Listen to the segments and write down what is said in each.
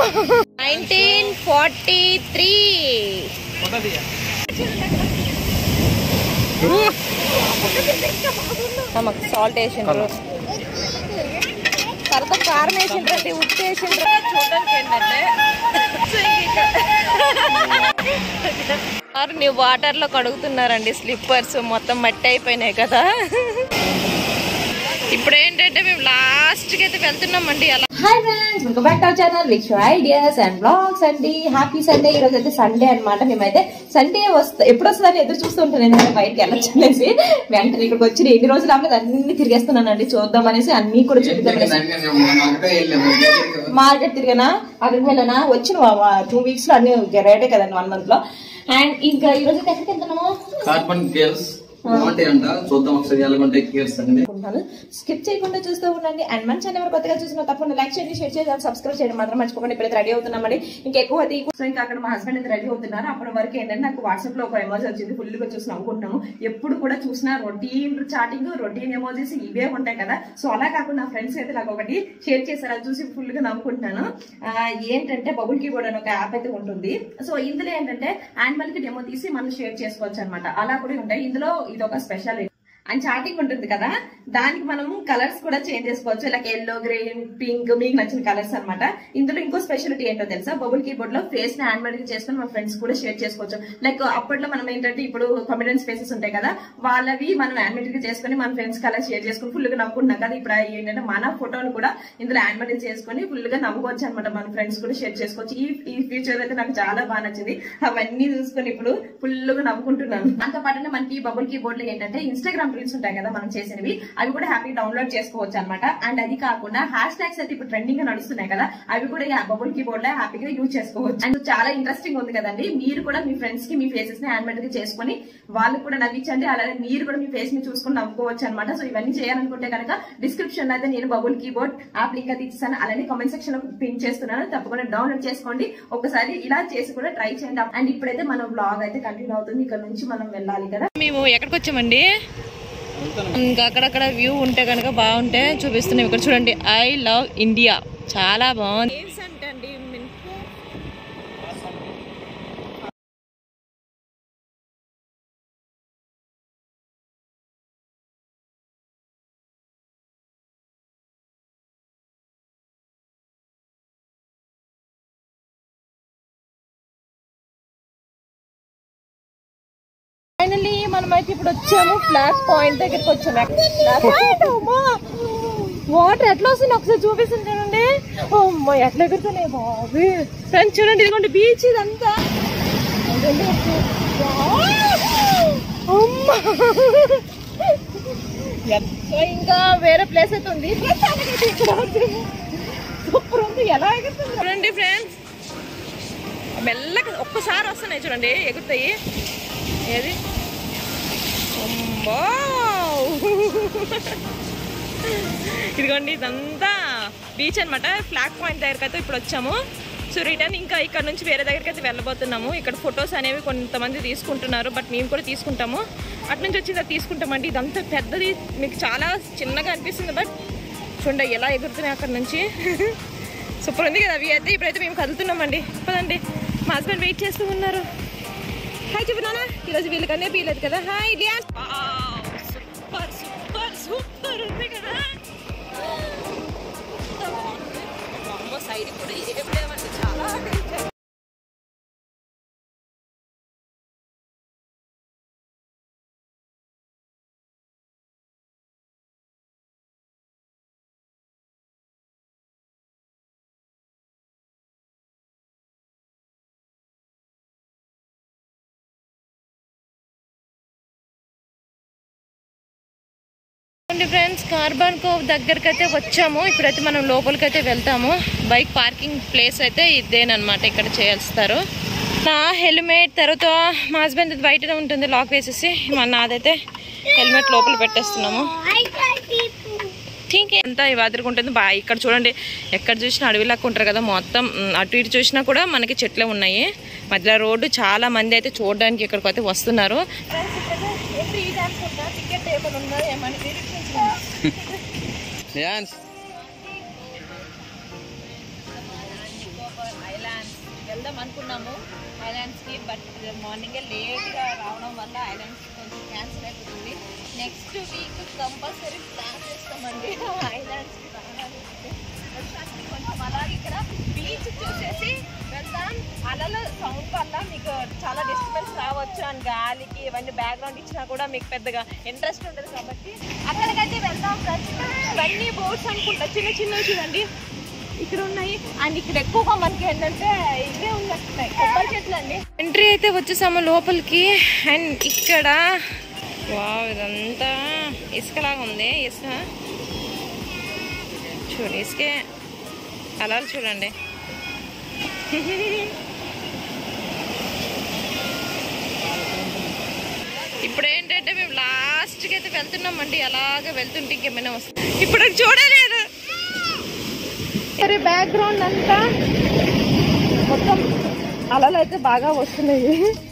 Nineteen forty three మాకు salt వేసిండ్రు తర్వాత కారం వేసిండ్రండి ఉప్పు వేసిండ్రు చూడడానికి ఏంటంటే సార్ నీ వాటర్ లో కడుగుతున్నారండి స్లిప్పర్స్ మొత్తం మట్టి అయిపోయినాయి కదా ఇప్పుడు ఏంటంటే మేము లాస్ట్ కి అయితే వెళ్తున్నామండి అలా hi friends welcome back to our channel which ideas and blogs అండి హ్యాపీ సండే ఈ రోజు అయితే సండే అన్నమాట మేమైతే సండే వస్తా ఎప్పుడు వస్తుందని ఎదురు చూస్తూ ఉంటాను నేను బయటకి వెళ్ళొచ్చు అనేసి వెంటనే ఇక్కడికి వచ్చి ఎన్ని రోజులు అవ్వలేదు అన్ని తిరిగేస్తున్నానండి చూద్దాం అనేసి అన్ని కూడా చూద్దాం అనేసి మార్కెట్ తిరిగానా అక్కడికి వెళ్ళానా వచ్చిన టూ వీక్స్ లో అన్ని రేటే కదండి వన్ మంత్ లో అండ్ ఇంకా ఈ రోజు అయితే ఎక్కడికి వెళ్తున్నాము కార్బన్ గేర్స్ బాగుంటాయి అంట చూద్దాం ఒకసారి ఎలాగుంటాయి గేర్స్ అనేది అనుకుంటున్నాను స్కిప్ చేయకుండా చూస్తూ ఉండండి అండ్ మన ఛానల్ ఎవరు కొత్తగా చూసిన తప్పకుండా లైక్ చేయండి షేర్ చేయండి సబ్స్క్రైబ్ చేయడం మాత్రం మర్చిపోకండి ఇప్పుడైతే రెడీ అవుతున్నామండి ఇంకా ఎక్కువ అయితే సో ఇంకా అక్కడ మా హస్బెండ్ అయితే రెడీ అవుతున్నారు అప్పటి వరకు ఏంటంటే నాకు వాట్సాప్ లో ఒక ఎమోజీ వచ్చింది ఫుల్ గా చూసి నవ్వుకుంటున్నాము ఎప్పుడు కూడా చూసినా రొటీన్ చాటింగ్ రొటీన్ ఎమోజీస్ ఇవే ఉంటాయి కదా సో అలా కాకుండా నా ఫ్రెండ్స్ అయితే నాకు ఒకటి షేర్ చేశారు అది చూసి ఫుల్ గా నవ్వుకుంటున్నాను ఆ, ఏంటంటే బబుల్ కీబోర్డ్ అని ఒక యాప్ అయితే ఉంటుంది సో ఇందులో ఏంటంటే యానిమల్ కి డెమో తీసి మనం షేర్ చేసుకోవచ్చు అనమాట అలా కూడా ఉంటాయి ఇందులో ఇది ఒక స్పెషల్ అండ్ చాటింగ్ ఉంటుంది కదా దానికి మనము కలర్స్ కూడా చేంజ్ చేసుకోవచ్చు లైక్ ఎల్లో గ్రీన్ పింక్ మీకు నచ్చిన కలర్స్ అన్నమాట ఇందులో ఇంకో స్పెషాలిటీ ఏంటో తెలుసా బబుల్ కీబోర్డ్ లో ఫేస్ ని యానిమల్ చేసుకుని మన ఫ్రెండ్స్ కూడా షేర్ చేసుకోవచ్చు లైక్ అప్పట్లో మనం ఏంటంటే ఇప్పుడు కమిడియన్స్ ఫేసెస్ ఉంటాయి కదా వాళ్ళవి మనం యానిమేటెడ్ చేసుకుని మన ఫ్రెండ్స్ కలర్ షేర్ చేసుకుని ఫుల్ గా నవ్వుకుంటున్నాం కదా ఇప్పుడు ఏంటంటే మన ఫోటోని కూడా ఇందులో యానిమేటెడ్ చేసుకుని ఫుల్ గా నవ్వుకోవచ్చు అనమాట మన ఫ్రెండ్స్ కూడా షేర్ చేసుకోవచ్చు ఈ ఈ ఫీచర్ అయితే నాకు చాలా బాగా నచ్చింది అవన్నీ చూసుకొని ఇప్పుడు ఫుల్ గా నవ్వుకుంటున్నాను అంత పాటనే మనకి బబుల్ కీబోర్డ్ లో ఏంటంటే ఇన్స్టాగ్రామ్ రీల్స్ ఉంటాయి కదా మనం చేసినవి అవి కూడా హ్యాపీ డౌన్లోడ్ చేసుకోవచ్చు అనమాట అండ్ అది కాకుండా హ్యాష్ ట్యాగ్స్ అయితే ఇప్పుడు ట్రెండింగ్ గా నడుస్తున్నాయి కదా అవి కూడా ఈ బబుల్ కీబోర్డ్ లో హ్యాపీగా యూజ్ చేసుకోవచ్చు అండ్ చాలా ఇంట్రెస్టింగ్ ఉంది కదండి మీరు కూడా మీ ఫ్రెండ్స్ కి మీ ఫేసెస్ ని యానిమేట్ గా చేసుకొని వాళ్ళకి కూడా నవ్వించండి అలాగే మీరు కూడా మీ ఫేస్ ని చూసుకొని నవ్వుకోవచ్చు అనమాట సో ఇవన్నీ చేయాలనుకుంటే కనుక డిస్క్రిప్షన్ లో అయితే నేను బబుల్ కీబోర్డ్ యాప్ లింక్ అయితే ఇస్తాను అలానే కామెంట్ సెక్షన్ లో పిన్ చేస్తున్నాను తప్పకుండా డౌన్లోడ్ చేసుకోండి ఒకసారి ఇలా చేసి కూడా ట్రై చేయండి అండ్ ఇప్పుడైతే మన బ్లాగ్ అయితే కంటిన్యూ అవుతుంది ఇక్కడ నుంచి మనం వెళ్ళాలి కదా మేము ఎక్కడికి వచ్చామండి ఇంకా అక్కడక్కడ వ్యూ ఉంటే కనుక బాగుంటే చూపిస్తున్నాం ఇక్కడ చూడండి ఐ లవ్ ఇండియా చాలా బాగుంది ఫైనల్లీ మనమైతే ఇప్పుడు వచ్చాము ఫ్లాగ్ పాయింట్ దగ్గరికి వచ్చాము వాటర్ ఎట్లా వస్తుంది ఒకసారి చూపిస్తుంది చూడండి అమ్మా ఎట్లా ఎగురుతున్నాయి బాబు ఫ్రెండ్స్ చూడండి ఇదిగోండి బీచ్ ఇదంతా అమ్మా సో ఇంకా వేరే ప్లేస్ అయితే ఉంది ప్రస్తుతానికైతే ఇక్కడ వచ్చాము. సూపర్ ఉంది ఎలా ఎగురుతుంది చూడండి ఫ్రెండ్స్ మెల్లగా ఒక్కసారి వస్తున్నాయి చూడండి ఎగురుతాయి ఏది అమ్మో! ఇదిగోండి ఇదంతా బీచ్ అన్నమాట ఫ్లాగ్ పాయింట్ దగ్గరికి అయితే ఇప్పుడు వచ్చాము సో రిటర్న్ ఇంకా ఇక్కడ నుంచి వేరే దగ్గరికి అయితే వెళ్ళబోతున్నాము ఇక్కడ ఫొటోస్ అనేవి కొంతమంది తీసుకుంటున్నారు బట్ మేము కూడా తీసుకుంటాము అటు నుంచి వచ్చి ఇది తీసుకుంటామండి ఇదంతా పెద్దది మీకు చాలా చిన్నగా అనిపిస్తుంది బట్ చూడండి ఎలా ఎగురుతున్నాయి అక్కడ నుంచి సూపర్ ఉంది కదా అవి అయితే ఇప్పుడైతే మేము కదులుతున్నామండి పదండి మా హస్బెండ్ వెయిట్ చేస్తూ ఉన్నారు హాయ్ చెప్పు నాన్న ఈరోజు వీళ్ళకనే పీలేదు కదా హాయ్ లియాన్ సూపర్ సూపర్ సూపర్ ఉంది కదా సైడ్ కూడా ఏం లేవండి చాలా danger. చూడండి ఫ్రెండ్స్ కార్బన్ కోవ్ దగ్గరికి అయితే వచ్చాము ఇప్పుడైతే మనం లోపలికి అయితే వెళ్తాము బైక్ పార్కింగ్ ప్లేస్ అయితే ఇదేనమాట ఇక్కడ చేస్తారు నా హెల్మెట్ తర్వాత మా హస్బెండ్ బయటనే ఉంటుంది లాక్ వేసేసి మా నాదైతే హెల్మెట్ లోపల పెట్టేస్తున్నాము థింక్ ఎంత వదులుకుంటుంది బాగా ఇక్కడ చూడండి ఎక్కడ చూసినా అడవిలాగా ఉంటారు కదా మొత్తం మ్, అటు ఇటు చూసినా కూడా మనకి చెట్లే ఉన్నాయి మధ్యలో రోడ్డు చాలా మంది అయితే చూడడానికి ఇక్కడికి అయితే వస్తున్నారు డ్యాన్స్ వెళ్దాం అనుకున్నాము ఐలాండ్స్కి బట్ మార్నింగే లేట్గా రావడం వల్ల ఐలాండ్స్ కొంచెం క్యాన్సిల్ అయిపోతుంది నెక్స్ట్ వీక్ కంపల్సరీ ప్లాన్ చేస్తామండి ఐలాండ్స్కి రావడానికి వర్షానికి కొంచెం అలాగే ఇక్కడ బీచ్ చూసేసి వెళ్దాం అలల సౌండ్ వల్ల మీకు చాలా డిస్టర్బెన్స్ రావచ్చు అండ్ గాలికి ఇవన్నీ బ్యాక్గ్రౌండ్ ఇచ్చినా కూడా మీకు పెద్దగా ఇంట్రెస్ట్ ఉండదు కాబట్టి అక్కడికైతే వెళ్దాం ఫ్రెండ్స్ ఇవన్నీ బోట్స్ అనుకుంటా చిన్న చిన్నవి చూడండి ఇక్కడ ఉన్నాయి అండ్ ఇక్కడ ఎక్కువగా మనకి ఏంటంటే ఇవే ఉన్నట్టున్నాయి కొబ్బరి చెట్లు అండి ఎంట్రీ అయితే వచ్చేసాము లోపలికి అండ్ ఇక్కడ వావ్ ఇదంతా ఇసుకలాగా ఉంది ఇసుక చూడు ఇసుకే అలా చూడండి ఇప్పుడు ఏంటంటే మేము లాస్ట్కి అయితే వెళ్తున్నామండి అలాగే వెళ్తుంటే ఇంకేమైనా వస్తుంది ఇప్పుడు చూడలేదు సరే బ్యాక్గ్రౌండ్ అంతా మొత్తం అలలు అయితే బాగా వస్తున్నాయి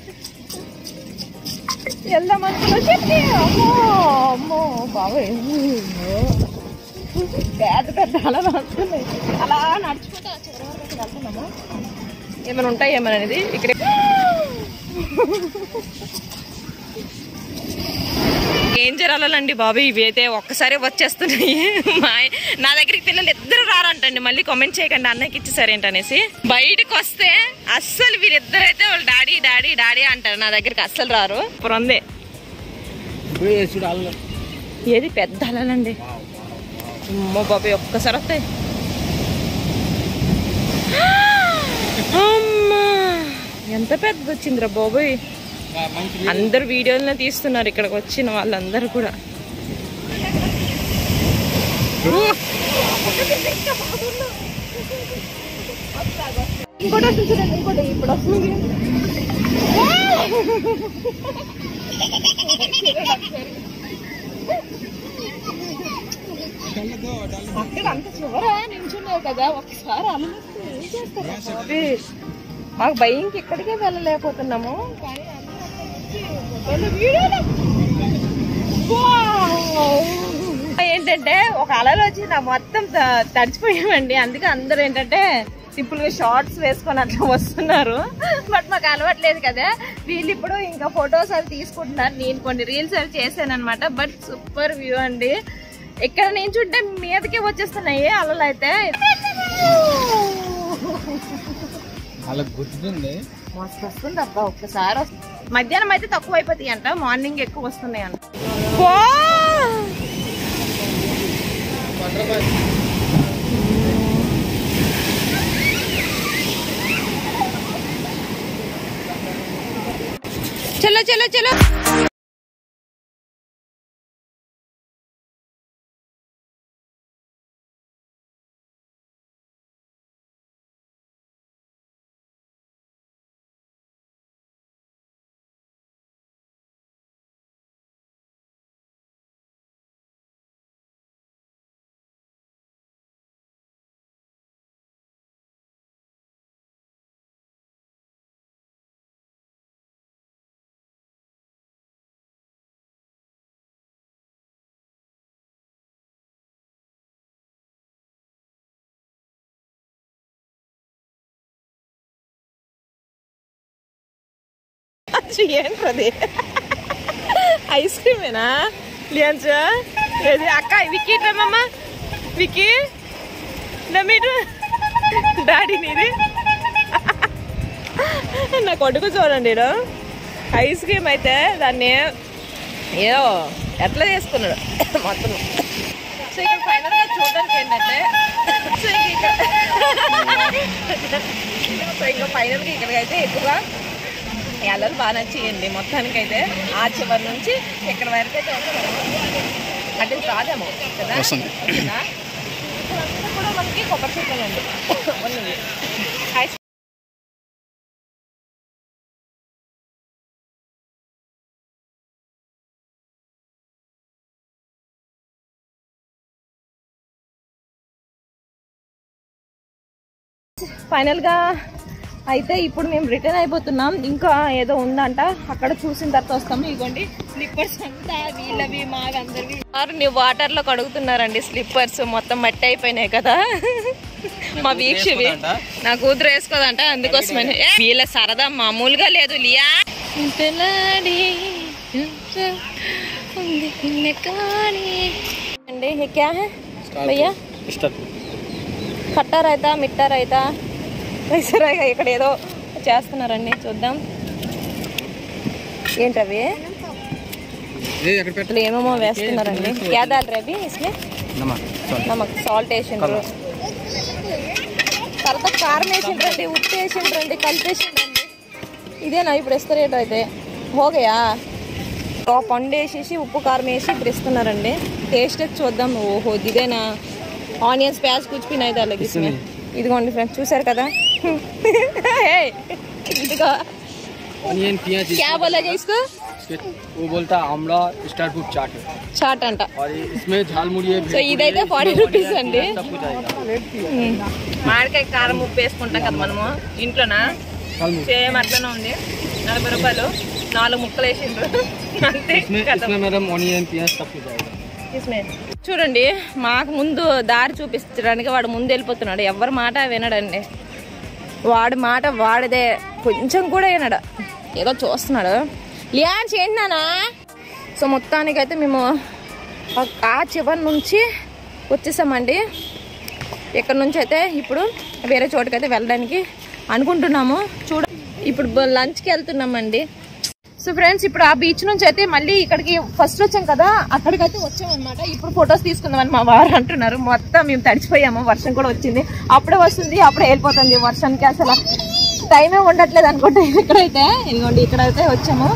వెళ్దాం అనుకున్నా చెప్పి అమ్మో అమ్మో బాబాయ్ అమ్మో. పెద్ద పెద్ద అలలు వస్తున్నాయి అలా నడుచుకుంటా చివరి వరకు అయితే వెళ్తున్నాము ఏమైనా ఉంటాయి ఏమైనా అనేది ఇక్కడ ఏం జరాలండి బాబు ఇవి అయితే ఒక్కసారి వచ్చేస్తున్నాయి మా నా దగ్గరికి పిల్లలు ఇద్దరు రారంటండి మళ్ళీ కామెంట్ చేయకండి అన్నయ్యకి ఇచ్చేసారేంటనేసి బయటకు వస్తే అస్సలు వీరిద్దరైతే వాళ్ళు డాడీ డాడీ డాడీ అంటారు నా దగ్గరికి అస్సలు రారు ఇప్పుడు ఉంది ఏది పెద్ద అలలండి అమ్మో బాబాయ్ ఒక్కసారి వస్తాయి అమ్మా ఎంత పెద్దది వచ్చిందిరా బాబోయ్ అందరు వీడియోలనే తీస్తున్నారు ఇక్కడికి వచ్చిన వాళ్ళందరూ కూడా ఇంకోటి వస్తుంది చూడండి ఇంకోటి ఇప్పుడు వస్తుంది అక్కడ అంత చివర నించున్నావు కదా ఒకసారి అలమస్తే ఏం చేస్తారు బాబీ? మాకు భయంకి ఇక్కడికే వెళ్ళలేకపోతున్నాము కానీ అందరూ అక్కడికి వీడియోలు. వావ్! ఏంటంటే ఒక అలలు వచ్చి నా మొత్తం త- తడిచిపోయామండి అందుకే అందరూ ఏంటంటే సింపుల్ గా షార్ట్స్ వేసుకొని అట్లా వస్తున్నారు బట్ మాకు అలవాట్లేదు కదా వీళ్ళు ఇప్పుడు ఇంకా ఫొటోస్ అవి తీసుకుంటున్నారు నేను కొన్ని రీల్స్ అవి చేశాను అనమాట బట్ సూపర్ వ్యూ అండి ఇక్కడ నేను చూంటే మీదకే వచ్చేస్తున్నాయి అలలు అయితే అలా గుర్తుంది మస్తు వస్తుంది అబ్బా ఒక్కసారి వస్తుంది మధ్యాహ్నం అయితే తక్కువ అయిపోతాయి అంట మార్నింగ్ ఎక్కువ వస్తున్నాయి అంట చలో చలో చలో ఏంటది ఐస్ క్రీమేనా లియాన్సా ఏది అక్క విక్కీ రమ్మమ్మ విక్కీ నమ్మీటు డాడీ నీది నా కొడుకు చూడండి ఈడు. ఐస్ క్రీమ్ అయితే దాన్ని ఏదో ఎట్లా చేసుకున్నాడు మొత్తం సో ఇక్కడ ఫైనల్ గా చూడడానికి ఏంటంటే సో ఇంక ఇక్కడ సో ఇంకా ఫైనల్ గా ఇక్కడికైతే ఎక్కువగా అల్లలు బాగా నచ్చేయండి మొత్తానికి అయితే ఆ చివరి నుంచి ఇక్కడ వరకు అయితే వస్తుంది. అంటే రాదేమో కదా వస్తుంది. వచ్చిందా? ఇక్కడంతా కూడా మనకి కొబ్బరి చెట్లండి ఉన్నది హాయ్ ఫైనల్ గా అయితే ఇప్పుడు మేము రిటర్న్ అయిపోతున్నాం ఇంకా ఏదో ఉందంట అక్కడ చూసిన తర్వాత వస్తాము ఇదిగోండి స్లిప్పర్స్ అంతా వీళ్ళవి మావి అందరివి నువ్వు వాటర్ లో కడుగుతున్నారండి స్లిప్పర్స్ మొత్తం మట్టి అయిపోయినాయి కదా మా వీక్షవి నా కూతురు వేసుకోదంట అందుకోసమని ఏ, వీళ్ళ సరదా మామూలుగా లేదు లియా ఇంతలాడి ఇంత ఉంది నిన్న కానీ. అండి ये क्या है भैया కట్టా రైతా మిట్టా రైతా రైసరాగా ఇక్కడ ఏదో చేస్తున్నారండి చూద్దాం ఏంటవి ఇట్లా ఏమేమో వేస్తున్నారండి క్యాదాలు రవి ఇస్మే నమక్ సాల్ట్ వేసిండ్రు తర్వాత కారం వేసిండ్రండి ఉప్పు వేసిండ్రండి కలిపేసిండ్రండి ఇదేనా ఇప్పుడు ఇస్తారు అయితే హోగయా ఒక పండు వేసేసి ఉప్పు కారం వేసి ఇప్పుడు ఇస్తున్నారండి టేస్ట్ అయితే చూద్దాం ఓహో ఇదేనా ఆనియన్స్ ప్యాజ్ కుచిపోయినాయి దానికి ఇస్మే ఇదిగోండి ఫ్రెండ్స్ చూసారు కదా హే, ఇదిగో ऑनियन प्याज క్యా బోలా ఇస్కో इसके- वो बोलता है आमला स्टार फ्रूट चाट है చాట్ అంట और ये- इसमें झालमुड़ी है సో ఇదైతే ఫార్టీ రూపీస్ అండి सब कुछ आएगा మామిడికాయ కారం ఉప్పు వేసుకుంటాం కదా మనము ఇంట్లోనా झालमुड़ी సేమ్ అట్లనే ఉంది నలభై రూపాయలు నాలుగు ముక్కలు వేసిండ్రు అంతే इसमें కదా इसमें मैडम ऑनियन प्याज सब कुछ आएगा చూడండి మాకు ముందు దారి చూపించడానికి వాడు ముందు వెళ్ళిపోతున్నాడు ఎవరి మాట వినడండి వాడి మాట వాడిదే కొంచెం కూడా వినడు ఏదో చూస్తున్నాడు లియాన్స్ ఏంటన్నా సో మొత్తానికైతే మేము ఆ- ఆ చివరి నుంచి వచ్చేసామండి ఇక్కడ నుంచి అయితే ఇప్పుడు వేరే చోటుకైతే వెళ్ళడానికి అనుకుంటున్నాము చూడ ఇప్పుడు బ- లంచ్కి వెళ్తున్నామండి సో ఫ్రెండ్స్ ఇప్పుడు ఆ బీచ్ నుంచి అయితే మళ్ళీ ఇక్కడికి ఫస్ట్ వచ్చాం కదా అక్కడికైతే వచ్చాం అనమాట ఇప్పుడు ఫొటోస్ తీసుకుందామని మా వారు అంటున్నారు మొత్తం మేము తడిచిపోయాము వర్షం కూడా వచ్చింది అప్పుడే వస్తుంది అప్పుడే వెళ్ళిపోతుంది వర్షానికి అసలు టైమే ఉండట్లేదు అనుకుంటా ఇక్కడైతే ఇదిగోండి ఇక్కడైతే వచ్చాము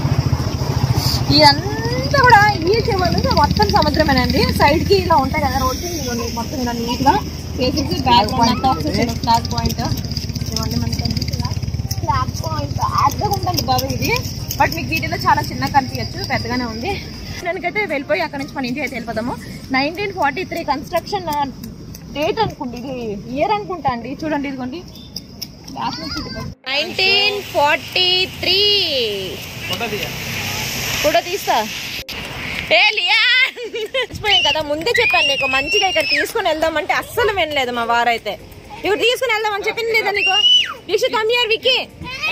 ఇదంతా కూడా ఈ చివరి నుంచి మొత్తం సముద్రమేనండి సైడ్ కి ఇలా ఉంటాయి కదా రోడ్డు ఇదిగోండి మొత్తం ఇలా నీట్ గా facing back point flag point ఇదిగోండి మనకి కనిపిస్తుందా ఫ్లాగ్ పాయింట్ పెద్దగా ఉంటుంది బాబు ఇది బట్ మీకు వీడియోలో చాలా చిన్నగా కనిపించచ్చు పెద్దగానే ఉంది దానికైతే వెళ్ళిపోయి అక్కడ నుంచి మన ఇంటికి అయితే వెళ్ళిపోతాము nineteen forty three construction date అనుకుంది ఇది ఇయర్ అనుకుంటా అండి చూడండి ఇదిగోండి నైన్టీన్ ఫార్టీ త్రీ ఫోటో తీస్తా ఏ లియా మర్చిపోయాం కదా ముందే చెప్పాను నీకు మంచిగా ఇక్కడ తీసుకుని వెళ్దామంటే అస్సలు వినలేదు మా వారైతే ఇప్పుడు తీసుకుని వెళ్దామని చెప్పింది లేదా నీకు you should come here Vicky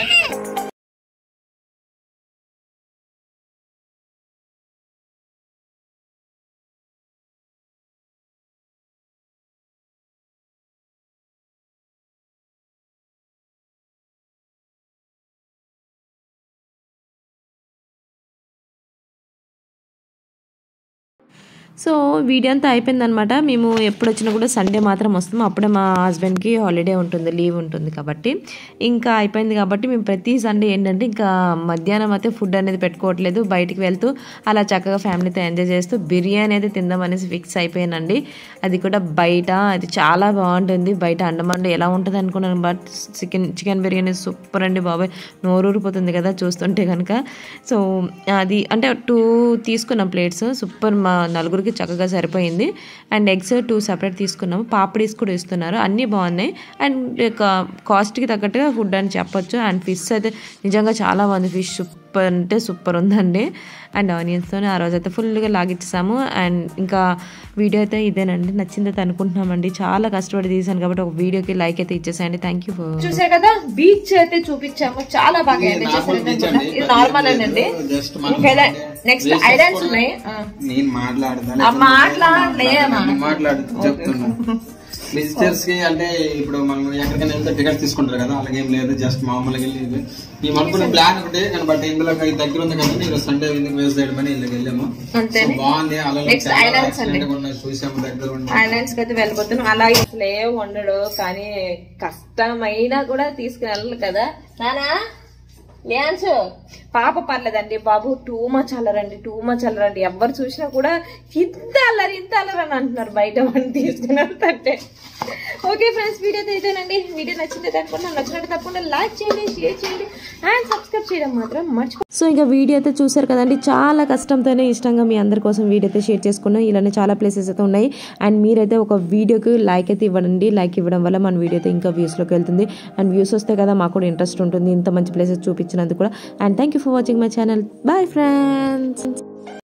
so video అంతా అయిపోయిందనమాట మేము ఎప్పుడు వచ్చినా కూడా సండే మాత్రం వస్తాము అప్పుడే మా హస్బెండ్కి హాలిడే ఉంటుంది లీవ్ ఉంటుంది కాబట్టి ఇంకా అయిపోయింది కాబట్టి మేము ప్రతి సండే ఏంటంటే ఇంకా మధ్యాహ్నం అయితే ఫుడ్ అనేది పెట్టుకోవట్లేదు బయటికి వెళ్తూ అలా చక్కగా ఫ్యామిలీతో ఎంజాయ్ చేస్తూ బిర్యానీ అయితే తిందాం అనేసి ఫిక్స్ అయిపోయానండి అది కూడా బయట అది చాలా బాగుంటుంది బయట అండమాన్లో ఎలా ఉంటుంది అనుకున్నాను but chicken chicken biryani super అండి బాబాయ్ నోరూరిపోతుంది కదా చూస్తుంటే కనుక సో అది అంటే టూ తీసుకున్నాం ప్లేట్స్ సూపర్ మా నలుగురికి చక్కగా సరిపోయింది అండ్ ఎగ్స్ టూ సపరేట్ తీసుకున్నాము పాపడీస్ కూడా ఇస్తున్నారు అన్నీ బాగున్నాయి అండ్ కాస్ట్కి తగ్గట్టుగా ఫుడ్ అని చెప్పొచ్చు అండ్ ఫిష్ అయితే నిజంగా చాలా బాగుంది ఫిష్ సూపర్ అంటే సూపర్ ఉందండి అండ్ ఆనియన్స్తోనే ఆ రోజు అయితే ఫుల్గా లాగిచ్చేసాము అండ్ ఇంకా వీడియో అయితే ఇదేనండి నచ్చిందైతే అనుకుంటున్నామండి చాలా కష్టపడి తీసాను కాబట్టి ఒక వీడియోకి లైక్ అయితే ఇచ్చేసాయండి థ్యాంక్ యూ ఫర్ చూసే కదా బీచ్ అయితే చూపించాము చాలా బాగా ఎంజాయ్ చేశారు ఇది నార్మల్ అండి జస్ట్ నెక్స్ట్ ఐలాండ్స్ ఉన్నాయి ఆ. నేను మాట్లాడతాను ఆ మాట్లాడలే నేను మాట్లాడు చెప్తున్నా విజిటర్స్ కి అంటే ఇప్పుడు మనం ఎక్కడికైనా వెళ్తే టికెట్ తీసుకుంటారు కదా అలాగేం లేదు జస్ట్ మామూలుగా వెళ్ళి మేము అనుకున్న ప్లాన్ ఒకటి కానీ బట్ ఇందులో ఈ దగ్గర ఉంది కదా నేను సండే ఎందుకు వేస్ట్ చేయడం అని ఇళ్ళకి వెళ్ళాము అంతే సో బాగుంది అలా Next islands అండి. ఉన్నాయి చూసాము దగ్గర ఉండి ఐలాండ్స్ కి అయితే వెళ్ళిపోతున్నాం అలాగే అసలు ఏం ఉండడు కానీ కష్టమైనా కూడా తీసుకుని వెళ్ళాలి కదా నానా డ్యాన్స్ పాప పర్లేదండి బాబు టూ మచ్ అల్లరండి టూ మచ్ అల్లరండి ఎవరు చూసినా కూడా ఇంత అల్లరి ఇంత అల్లరి అని అంటున్నారు బయట వాడిని తీసుకుని వెళ్తుంటే ఓకే ఫ్రెండ్స్ వీడియో అయితే ఇదేనండి వీడియో నచ్చింది తప్పకుండా నచ్చినట్టు తప్పకుండా లైక్ చేయండి షేర్ చేయండి అండ్ సబ్స్క్రైబ్ చేయడం మాత్రం మర్చిపో సో ఇంకా వీడియో అయితే చూసారు కదండి చాలా కష్టంతోనే ఇష్టంగా మీ అందరి కోసం వీడియో అయితే షేర్ చేసుకున్నాం ఇలానే చాలా ప్లేసెస్ అయితే ఉన్నాయి అండ్ మీరైతే ఒక వీడియోకి లైక్ అయితే ఇవ్వండి లైక్ ఇవ్వడం వల్ల మన వీడియో అయితే ఇంకా వ్యూస్లోకి వెళ్తుంది అండ్ వ్యూస్ వస్తే కదా మాకు కూడా ఇంట్రెస్ట్ ఉంటుంది ఇంత మంచి ప్లేసెస్ చూపించినందుకు కూడా and thank you for watching my channel bye friends